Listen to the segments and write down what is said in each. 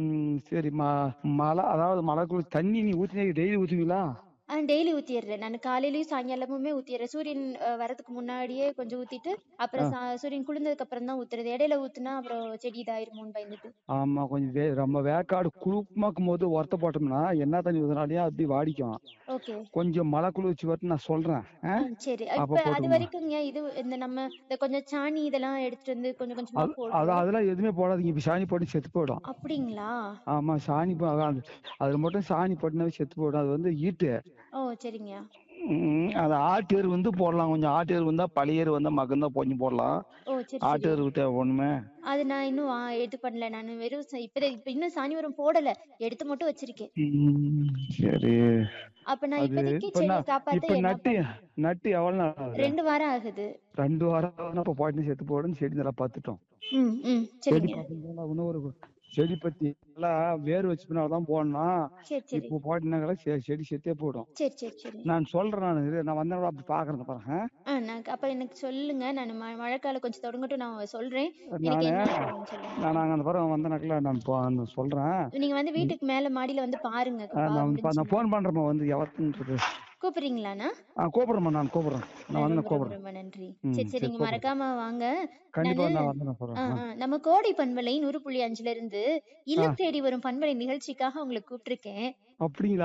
ம் சரி ம மழை அதாவது மழைக்குள்ள தண்ணி நீ ஊத்தினே டெய்லி ஊத்துவீங்களா ஆ டெய்லி ஊத்திடுறேன் நான் காலையிலயும் சாயங்காலமுமே ஊத்திடுறேன் சூரியன் அஹ், வரதுக்கு முன்னாடியே கொஞ்சம் ஊத்திட்டு அப்புறம் சா- சூரியன் குளிர்ந்ததுக்கு அப்புறம் தான் ஊத்துறது இடையில ஊத்துனா அப்புறம் செடி இதாயிருமோன்னு பயந்துட்டு ஆமா கொஞ்சம் வே ரொம்ப வேக்காடு குழுப்பமாக்கும் போது உரத்த போட்டோம்னா என்ன தண்ணி ஊத்தினாலே அப்படி வாடிக்கும் ஓகே கொஞ்சம் மழை குளிர்ச்சி வரட்டு நான் சொல்றேன் ஆ? சரி அப்ப இப்ப அது போட்டுக்கோங்க. வரைக்கும்ங்க இது இந்த நம்ம இந்த கொஞ்சம் சாணி இதெல்லாம் எடுத்துட்டு வந்து கொஞ்சம் கொஞ்சமா அது- போடுவோம் அது அதெல்லாம் எதுவுமே போடாதீங்க இப்ப சாணி போட்டு செத்து போயிடும் அப்படிங்களா ஆமா சாணி போ- அதான் அது- அதுல மட்டும் சாணி போட்டுனாவே செத்து போயிடும் அது வந்து ஈட்டு ஓ சரிங்க ம், அது ஆட்டு எரு வந்து போடலாம் கொஞ்சம் ஆட்டு எரு வந்தா பழைய எரு வந்தா மகந்தா கொஞ்சம் போடலாம் ஓ சரி ஆட்டு சரி எரு தேவை ஒண்ணுமே அது நான் இன்னும் ஆ, இது பண்ணல நான் வெறும் ச- இப்பதான் இப்ப இன்னும் சாணி உரம் போடல எடுத்து மட்டும் வச்சிருக்கேன் ம், சரி அப்ப நான் அது இப்போதைக்கு இப்ப செடியை நான் காப்பாத்த இப்ப என்ன நட்டு பண்ண- நட்டு எவ்வளவு நாள் ஆகுது ரெண்டு வாரம் ஆகுது ரெண்டு வாரம் இப்ப போட்டு செத்து போடுன்னு செடி நல்லா பார்த்துட்டோம் ம் ம் செடி சரிங்க பார்த்தீங்கன்னா இன்னும் ஒரு செடி பத்தி எல்லாம் வேர் வச்சு தான் போடணும் சரி சரி இப்போ போட்டினாங்களா செடி செத்தே போயிடும் சரி சரி சரி நான் சொல்றேன் நான் இரு, நான் வந்தேன் அப்படி பாக்குறேன் பாருங்க ஆ நான் அப்ப எனக்கு சொல்லுங்க நான் ம- மழைக்காலம் கொஞ்சம் தொடங்கட்டும் நான் சொல்றேன் எனக்கு நானு என்ன பண்ணணும்னு சொல்லுங்க நான் நாங்க அந்த பிறகு வந்தனாக்கல நான் போ- நான் சொல்றேன் நீங்க வந்து வீட்டுக்கு மேல மாடியில வந்து பாருங்க ஆ, நான் வந்து பா- நான் போன் பண்றேன் வந்து எவத்துன்றது கூப்பிடுறீங்களாண்ணா ஆ கூப்பிடுறேம்மா நான் கூப்பிடுறேன் நான் வந்து ரொம்ப ரொம்ப கூப்பிடுறேன் ரொம்ப நன்றி ம், சரி சரி சரி, நீங்க மறக்காம வாங்க கண்டிப்பா நானு நான் வந்து நான் ஆ, சொல்றேன் ஆ, நம்ம கோடை பண்பலை நூறு புள்ளி அஞ்சுல இருந்து இல்லம் தேடி வரும் பண்பலை நிகழ்ச்சிக்காக உங்களை கூப்பிட்டிருக்கேன் அப்படிங்களா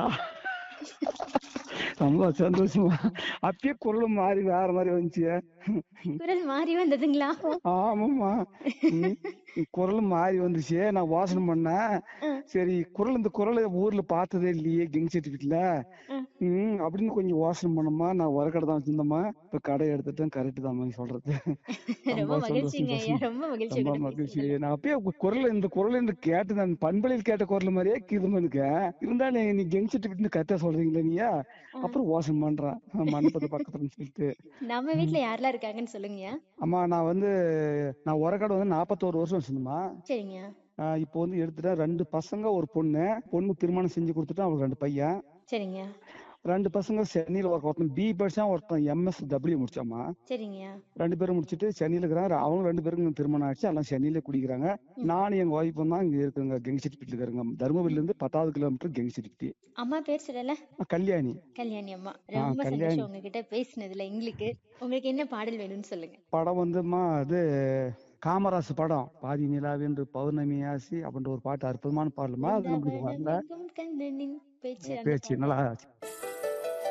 ரொம்ப சந்தோஷமா அப்பயே குரல் மாறி வேற மாதிரி வந்துச்சு குரல் மாறி வந்ததுங்களா ஆமாம்மா ம், குரல் மாறி வந்துச்சு நான் வாசனை பண்ணேன் சரி குரல் இந்த குரலை ஊர்ல பார்த்ததே இல்லையே கிங் சர்டிபிகேட்ல ம் அப்படின்னு கொஞ்சம் யோசனை பண்ணமா நான் ஒரு கடை தான் வச்சிருந்தேம்மா இப்ப கடை எடுத்துட்டேன் கரெக்ட் தான் நீ சொல்றது ரொம்ப ரொம்ப மகிழ்ச்சிங்க ஐயா சந்தோஷம் ரொம்ப மகிழ்ச்சி ரொம்ப உங்ககிட்ட மகிழ்ச்சி பேசுனதுல. நான் அப்பயே உங்க குரல் இந்த குரல் இந்த கேட்டு நான் பண்பலையில் கேட்ட குரல் மாதிரியே கிரும எனக்கு இருந்தாலும் நீ கிங் சர்டிபிகேட் கரெக்டா சொல்றீங்களா நீயா அப்புறம் யோசனை பண்றேன் மண்டபத்து பக்கத்துலன்னு சொல்லிட்டு நம்ம வீட்ல யாரெல்லாம் இருக்காங்கன்னு சொல்லுங்கய்யா அம்மா நான் வந்து நான் ஒரு கடை வந்து நாற்பத்தோரு வருஷம் வச்சிருந்தேம்மா சரிங்க ஆஹ் இப்போ வந்து எடுத்துட்டேன் ரெண்டு பசங்க ஒரு பொண்ணு பொண்ணு திருமணம் செஞ்சு கொடுத்துட்டேன் அவங்களுக்கு ரெண்டு பையன் சரிங்க ரெண்டு பசங்க சென்னையில ஒருத்தன் ஒருத்தன் பி படிச்சான் ஒருத்தன் எம்எஸ் டபிள்யூ முடிச்சாமா சரிங்கய்யா ரெண்டு பேரும் முடிச்சிட்டு சென்னையில இருக்கிறாங்க அவங்க ரெண்டு பேருக்கும் திருமணம் ஆயிடுச்சு எல்லாம் சென்னையில குடிக்கிறாங்க நானும் எங்க ஒய்ஃபும் தான் இங்க இருக்குங்க கெங்சிட்டிப்பிட்டு இருக்காங்க தருமபுரியில இருந்து பத்தாவது கிலோமீட்டர் கெங்சிட்டிப்பிட்டி அம்மா பேர் சொல்லல கல்யாணி கல்யாணி அம்மா ஆ, ரொம்ப கல்யாணி. சந்தோஷம் உங்ககிட்ட பேசினதுல எங்களுக்கு உங்களுக்கு என்ன பாடல் வேணும்னு சொல்லுங்க படம் வந்துமா அது காமராசு படம் பாதி நிலாவென்று பௌர்ணமி ஆசி அப்படின்ற ஒரு பாட்டு அற்புதமான பாடலுமா அது நம்மளுக்கு வரல கண்ணனின் பேச்சு அந்த பேச்சு பாடல். நல்லா